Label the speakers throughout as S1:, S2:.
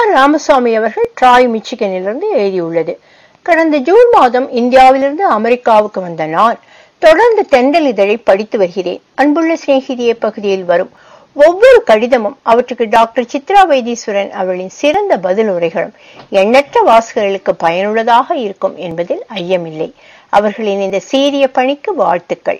S1: R Ramasamy அவர்கள் TRAI மிச்சிகனிலிருந்து எழுதியுள்ளது கடந்த ஜூன் மாதம் இந்தியாவிலிருந்து அமெரிக்காவுக்கு வந்த நான் தொடர்ந்து தெண்டல் இதழை படித்து வருகிறேன் அன்புள்ள சிநேகிதிய பகுதியில் வரும் ஒவ்வொரு கடிதமும் அவற்றுக்கு டாக்டர் சித்ரா வைத்தீஸ்வரன் அவர்களின் சிறந்த பதில் உரைகளும் எண்ணற்ற வாசகர்களுக்கு பயனுள்ளதாக இருக்கும் என்பதில் ஐயமில்லை அவர்களின் இந்த சீரிய பணிக்கு வாழ்த்துக்கள்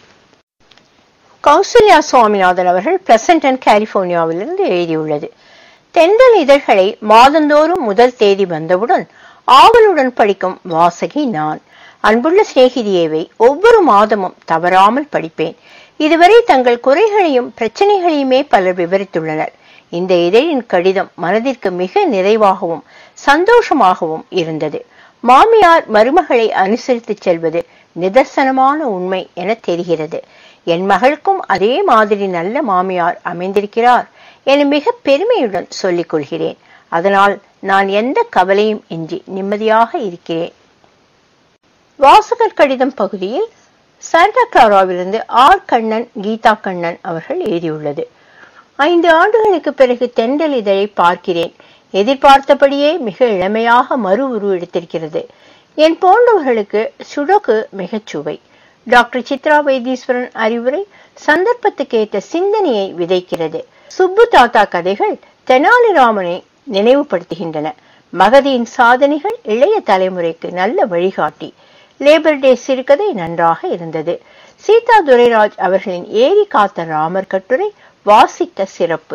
S1: கௌசல்யா சுவாமிநாதன் அவர்கள் பிளசன்டன் கலிபோர்னியாவிலிருந்து எழுதியுள்ளது தென்றல் இதழ்களை மாதந்தோறும் முதல் தேதி வந்தவுடன் ஆவலுடன் படிக்கும் வாசகி நான் அன்புள்ள சிநேகிதியேவை ஒவ்வொரு மாதமும் தவறாமல் படிப்பேன் இதுவரை தங்கள் குறைகளையும் பிரச்சனைகளையுமே பலர் விவரித்துள்ளனர் இந்த இதழின் கடிதம் மனதிற்கு மிக நிறைவாகவும் சந்தோஷமாகவும் இருந்தது மாமியார் மருமகளை அனுசரித்து செல்வது நிதர்சனமான உண்மை என தெரிகிறது என் மகளுக்கும் அதே மாதிரி நல்ல மாமியார் அமைந்திருக்கிறார் என மிக பெருமையுடன் சொல்லிக் கொள்கிறேன் அதனால் நான் எந்த கவலையும் இன்றி நிம்மதியாக இருக்கிறேன் வாசகர் கடிதம் பகுதியில் சாண்டா கிளாராவிலிருந்து ஆர் கண்ணன் கீதா கண்ணன் அவர்கள் எழுதியுள்ளது ஐந்து ஆண்டுகளுக்கு பிறகு தென்றல் இதழை பார்க்கிறேன் எதிர்பார்த்தபடியே மிக இளமையாக மறு உருவெடுத்திருக்கிறது என் போன்றவர்களுக்கு சுடகு மிகச் சுவை டாக்டர் சித்ரா வைத்தீஸ்வரன் அறிவுரை சந்தர்ப்பத்துக்கேற்ற சிந்தனையை விதைக்கிறது சுப்பு தாத்தா கதைகள் தெனாலிராமனை நினைவுபடுத்துகின்றன மகதியின் சாதனைகள் இளைய தலைமுறைக்கு நல்ல வழிகாட்டி லேபர் டே சிறுகதை நன்றாக இருந்தது சீதா துரைராஜ் அவர்களின் ஏரி காத்த ராமர் கட்டுரை வாசிக்க சிறப்பு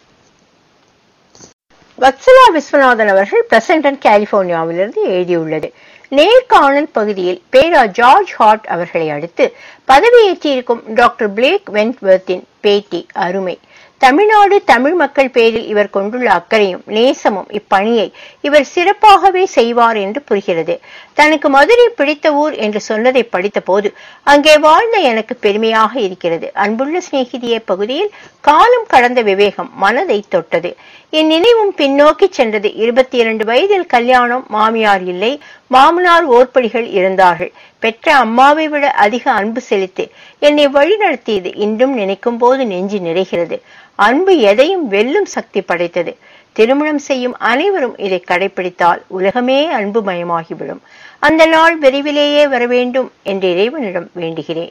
S1: வத்சலா விஸ்வநாதன் அவர்கள் பிரசன்டன் கலிபோர்னியாவிலிருந்து எழுதியுள்ளது நேர்காணல் பகுதியில் பேரா ஜார்ஜ் ஹார்ட் அவர்களை அடுத்து பதவியேற்றிருக்கும் டாக்டர் பிளேக் வென்ட்வர்த்தின் பேட்டி அருமை தமிழ்நாடு தமிழ் மக்கள் பேரில் இவர் கொண்டுள்ள அக்கறையும் நேசமும் இப்பணியை இவர் சிறப்பாகவே செய்வார் என்று புரிகிறது தனக்கு மதுரை பிடித்த ஊர் என்று சொன்னதை படித்த போது அங்கே வாழ்ந்த எனக்கு பெருமையாக இருக்கிறது அன்புள்ள சிநேகிதிய பகுதியில் காலம் கடந்த விவேகம் மனதை தொட்டது என் நினைவும் பின்னோக்கி சென்றது இருபத்தி இரண்டு வயதில் கல்யாணம் மாமியார் இல்லை மாமனார் ஓர்படிகள் இருந்தார்கள் பெற்ற அம்மாவை விட அதிக அன்பு செலுத்தி என்னை வழிநடத்தியது இன்றும் நினைக்கும் போது நெஞ்சு நிறைகிறது அன்பு எதையும் வெல்லும் சக்தி படைத்தது திருமணம் செய்யும் அனைவரும் இதை கடைபிடித்தால் உலகமே அன்பு மயமாகிவிடும் அந்த நாள் விரைவிலேயே வர வேண்டும் என்று இறைவனிடம் வேண்டுகிறேன்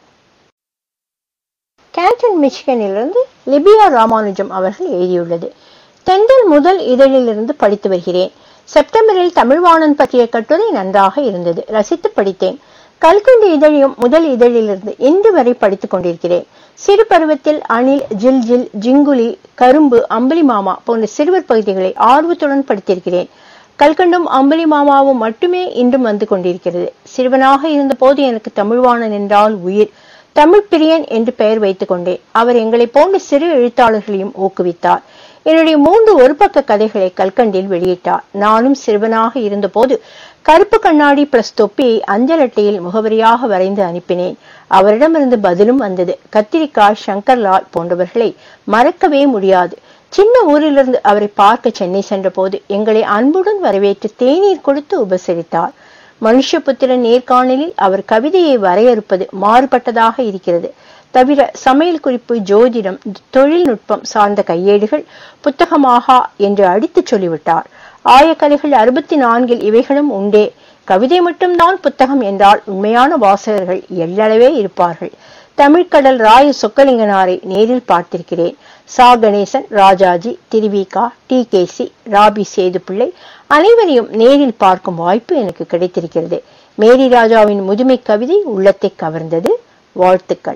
S1: கேண்டன் மிச்சிகனிலிருந்து லிபியா ராமானுஜம் அவர்கள் எழுதியுள்ளது தென்றல் முதல் இதழிலிருந்து படித்து வருகிறேன் செப்டம்பரில் தமிழ்வாணன் பற்றிய கட்டுரை நன்றாக இருந்தது ரசித்து படித்தேன் கல்கண்டு இதழையும் முதல் இதழிலிருந்து இன்று வரை படித்துக் கொண்டிருக்கிறேன் சிறு பருவத்தில் அணில் ஜில் ஜில் ஜிங்குலி கரும்பு அம்பலி மாமா போன்ற சிறுவர் பகுதிகளை ஆர்வத்துடன் படித்திருக்கிறேன் கல்கண்டும் அம்பலி மாமாவும் மட்டுமே இன்றும் வந்து கொண்டிருக்கிறது சிறுவனாக இருந்த போது எனக்கு தமிழ்வாணன் என்றால் உயிர் தமிழ் பிரியன் என்று பெயர் வைத்துக் கொண்டேன் அவர் எங்களை போன்ற சிறு எழுத்தாளர்களையும் ஊக்குவித்தார் என்னுடைய மூன்று ஒரு பக்க கதைகளை கல்கண்டில் வெளியிட்டார் நானும் சிறுவனாக இருந்தபோது கருப்பு கண்ணாடி பிளஸ் தொப்பியை அஞ்சல் அட்டையில் முகவரியாக வரைந்து அனுப்பினேன் அவரிடமிருந்து பதிலும் வந்தது கத்திரிக்காய் சங்கர்லால் போன்றவர்களை மறக்கவே முடியாது சின்ன ஊரிலிருந்து அவரை பார்க்க சென்னை சென்றபோது எங்களை அன்புடன் வரவேற்று தேநீர் கொடுத்து உபசரித்தார் மனுஷபுத்திரன் நேர்காணலில் அவர் கவிதையை வரையறுப்பது மாறுபட்டதாக இருக்கிறது தவிர சமையல் குறிப்பு ஜோதிடம் தொழில்நுட்பம் சார்ந்த கையேடுகள் புத்தகமாகா என்று அடித்துச் சொல்லிவிட்டார் ஆயக்கலைகள் அறுபத்தி நான்கில் இவைகளும் உண்டே கவிதை மட்டும்தான் புத்தகம் என்றால் உண்மையான வாசகர்கள் எள்ளளவே இருப்பார்கள் தமிழ்கடல் ராய சொக்கலிங்கனாரை நேரில் பார்த்திருக்கிறேன் சா கணேசன் ராஜாஜி திருவிகா டி கேசி ராபி சேதுப்பிள்ளை அனைவரையும் நேரில் பார்க்கும் வாய்ப்பு எனக்கு கிடைத்திருக்கிறது மேரி ராஜாவின் முதுமை கவிதை உள்ளத்தை கவர்ந்தது வாழ்த்துக்கள்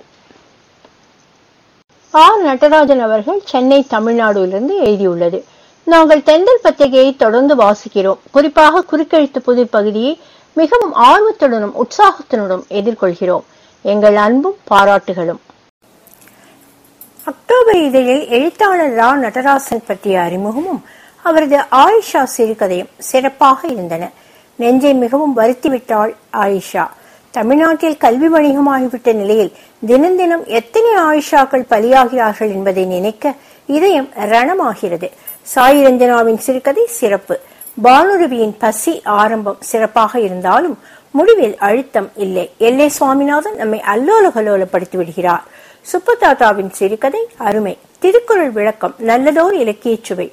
S1: ஆர் நடராஜன் அவர்கள் சென்னை தமிழ்நாடுவிலிருந்து எழுதியுள்ளது நாங்கள் தென்றல் பத்திரிகையை தொடர்ந்து வாசிக்கிறோம் குறிப்பாக குறுக்கெழுத்து புதிர் பகுதியை மிகவும் ஆர்வத்துடனும் உற்சாகத்துடனும் எதிர்கொள்கிறோம் எங்கள் அன்பும் பாராட்டுகளும் அக்டோபர் இதழில் எழுத்தாளர் ரா நடராசன் பற்றிய அறிமுகமும் அவரது ஆயிஷா சிறுகதையும் சிறப்பாக இருந்தன நெஞ்சை மிகவும் வருத்திவிட்டாள் ஆயிஷா தமிழ்நாட்டில் கல்வி வணிகமாகிவிட்ட நிலையில் தினம் தினம் எத்தனை ஆயிஷாக்கள் பலியாகிறார்கள் என்பதை நினைக்க இதயம் ரணமாகிறது சாய் ரஞ்சனாவின் சிறுகதை சிறப்பு பானுரவியின் பசி ஆரம்பம் சிறப்பாக இருந்தாலும் முடிவில் அழுத்தம் இல்லை எல்லை சுவாமிநாதன் நம்மை அல்லோல கல்லோலப்படுத்தி விடுகிறார் சுப்புதாத்தாவின் சிறுகதை அருமை திருக்குறள் விளக்கம் நல்லதோர் இலக்கிய சுவை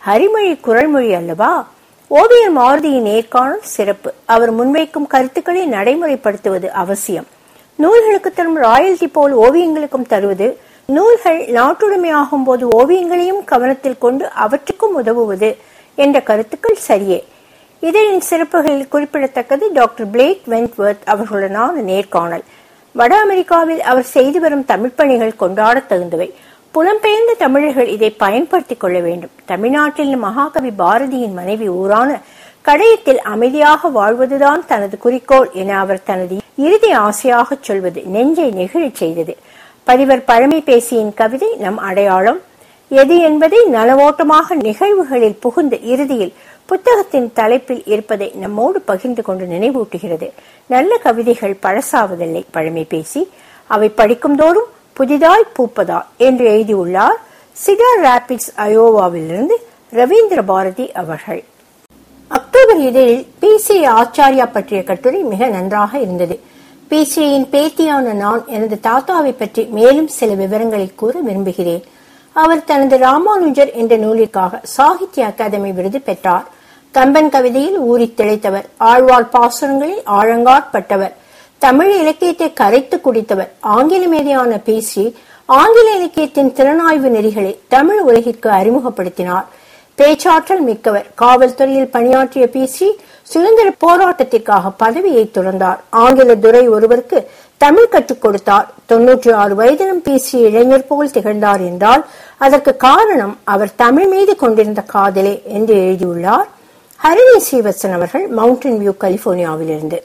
S1: ஹரிமொழி குரல்மொழி அல்லவா ஓவியர் மாருதியின் நேர்காணல் சிறப்பு அவர் முன்வைக்கும் கருத்துக்களை நடைமுறைப்படுத்துவது அவசியம் நூல்களுக்கு தரும் ராயல்டி போல் ஓவியங்களுக்கும் தருவது நூல்கள் நாட்டுடைமையாகும் போது ஓவியங்களையும் கவனத்தில் கொண்டு அவற்றுக்கும் உதவுவது என்ற கருத்துக்கள் சரியே இதழின் சிறப்புகளில் குறிப்பிடத்தக்கது டாக்டர் பிளேக் வென்ட்வர்த் அவர்களுடனான நேர்காணல் வட அமெரிக்காவில் அவர் செய்து வரும் தமிழ் பணிகள் கொண்டாடத் தகுந்தவை புலம்பெயர்ந்த தமிழர்கள் இதை பயன்படுத்திக் கொள்ள வேண்டும் தமிழ்நாட்டில் மகாகவி பாரதியின் மனைவி ஊரான கடையத்தில் அமைதியாக வாழ்வதுதான் தனது குறிக்கோள் என அவர் தனது இறுதி ஆசையாக சொல்வது நெஞ்சை நெகிழச் செய்தது பதிவர் பழமை பேசியின் கவிதை நம் அடையாளம் எது என்பதை நலவோட்டமாக நிகழ்வுகளில் புகுந்த இறுதியில் புத்தகத்தின் தலைப்பில் இருப்பதை நம்மோடு பகிர்ந்து கொண்டு நினைவூட்டுகிறது நல்ல கவிதைகள் பழசாவதில்லை பழமை பேசி அவை படிக்கும் தோறும் புதிதாய் பூப்பதா என்று எழுதியுள்ளார் சிடார் ராபிட்ஸ் அயோவாவிலிருந்து ரவீந்திர பாரதி அவர்கள் அக்டோபர் இதழில் பி சி ஆச்சாரியா பற்றிய கட்டுரை மிக நன்றாக இருந்தது பிசிஐயின் பேத்தியான நான் எனது தாத்தாவை பற்றி மேலும் சில விவரங்களை கூற விரும்புகிறேன் அவர் தனது ராமானுஜர் என்ற நூலிற்காக சாகித்ய அகாதமி விருது பெற்றார் கம்பன் கவிதையில் ஊறி திளைத்தவர் ஆழ்வார் பாசுரங்களில் ஆழங்காட்பட்டவர் தமிழ் இலக்கியத்தை கரைத்து குடித்தவர் ஆங்கில மேதையான பேசி ஆங்கில இலக்கியத்தின் திறனாய்வு நெறிகளை தமிழ் உலகிற்கு அறிமுகப்படுத்தினார் பேச்சாற்றல் மிக்கவர் காவல்துறையில் பணியாற்றிய பேசி சுதந்திர போராட்டத்திற்காக பதவியை துறந்தார் ஆங்கில துறை ஒருவருக்கு தமிழ் கற்றுக் கொடுத்தார் தொன்னூற்றி ஆறு வயதிலும் பேசிய இளைஞர் போல் திகழ்ந்தார் என்றால் அதற்கு காரணம் அவர் தமிழ் மீது கொண்டிருந்த காதலே என்று எழுதியுள்ளார் ஹரிணி ஸ்ரீவத்சன் அவர்கள் மவுண்டன் வியூ கலிபோர்னியாவிலிருந்து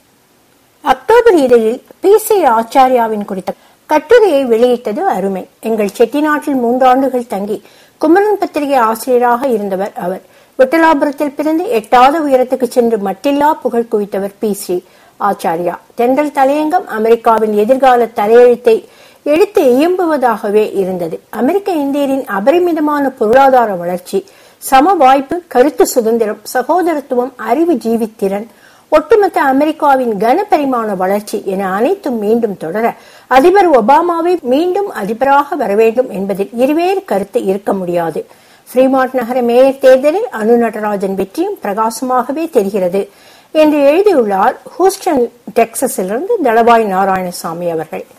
S1: அக்டோபர் இதழில் பி சி ஆச்சாரியாவின் குறித்த கட்டுரையை வெளியிட்டது அருமை எங்கள் செட்டிநாட்டில் மூன்றாண்டுகள் தங்கி குமரன் பத்திரிகை ஆசிரியராக இருந்தவர் அவர் விட்டலாபுரத்தில் பிறந்து எட்டாத உயரத்துக்கு சென்று மட்டில்லா புகழ் குவித்தவர் பி ஸ்ரீ ஆச்சாரியா தென்றல் தலையங்கம் அமெரிக்காவின் எதிர்கால தலையெழுத்தை எடுத்து இயம்புவதாகவே இருந்தது அமெரிக்க இந்தியரின் அபரிமிதமான பொருளாதார வளர்ச்சி சம வாய்ப்பு கருத்து சுதந்திரம் சகோதரத்துவம் அறிவு ஜீவித்திறன் ஒட்டுமொத்த அமெரிக்காவின் கனபரிமாண வளர்ச்சி என அனைத்தும் மீண்டும் தொடர அதிபர் ஒபாமாவை மீண்டும் அதிபராக வர வேண்டும் என்பதில் இருவேறு கருத்து இருக்க முடியாது ஃப்ரீமார்ட் நகர மேயர் தேர்தலில் அனு நடராஜன் வெற்றியும் பிரகாசமாகவே தெரிகிறது என்று எழுதியுள்ளார் ஹூஸ்டன் டெக்சஸிலிருந்து தளவாய் நாராயணசாமி அவர்கள்